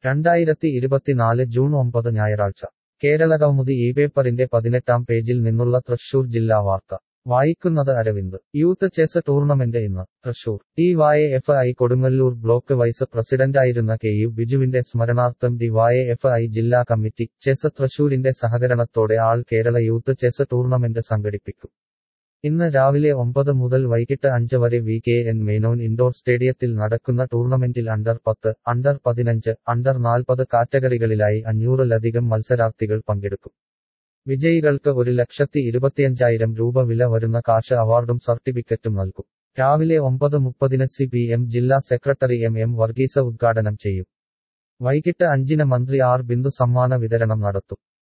രണ്ടായിരത്തി ഇരുപത്തിനാല് ജൂൺ ഒമ്പത് ഞായറാഴ്ച കേരളകൗമുദി ഈ പേപ്പറിന്റെ പതിനെട്ടാം പേജിൽ നിന്നുള്ള തൃശൂർ ജില്ലാ വാർത്ത വായിക്കുന്നത് അരവിന്ദ് യൂത്ത് ചെസ് ടൂർണമെന്റ് ഇന്ന് Thrissur D Y F I Kodungallur block vice പ്രസിഡന്റായിരുന്ന കെ യു ബിജുവിന്റെ സ്മരണാർത്ഥം ഡി വൈ എഫ് ഐ ജില്ലാ കമ്മിറ്റി ചെസ് തൃശൂരിന്റെ സഹകരണത്തോടെ all Kerala youth chess tournament സംഘടിപ്പിക്കും ഇന്ന് രാവിലെ ഒമ്പത് മുതൽ വൈകിട്ട് അഞ്ച് വരെ V K N Menon indoor സ്റ്റേഡിയത്തിൽ നടക്കുന്ന ടൂർണമെന്റിൽ അണ്ടർ പത്ത് അണ്ടർ പതിനഞ്ച് അണ്ടർ നാൽപ്പത് കാറ്റഗറികളിലായി അഞ്ഞൂറിലധികം മത്സരാർത്ഥികൾ പങ്കെടുക്കും വിജയികൾക്ക് ഒരു ലക്ഷത്തി ഇരുപത്തിയഞ്ചായിരം രൂപ വില വരുന്ന കാശ് അവാർഡും സർട്ടിഫിക്കറ്റും നൽകും രാവിലെ ഒമ്പത് മുപ്പതിന് സി പി എം ജില്ലാ സെക്രട്ടറി എം എം വർഗീസ ഉദ്ഘാടനം ചെയ്യും വൈകിട്ട് അഞ്ചിന് മന്ത്രി ആർ ബിന്ദു സമ്മാന വിതരണം നടത്തും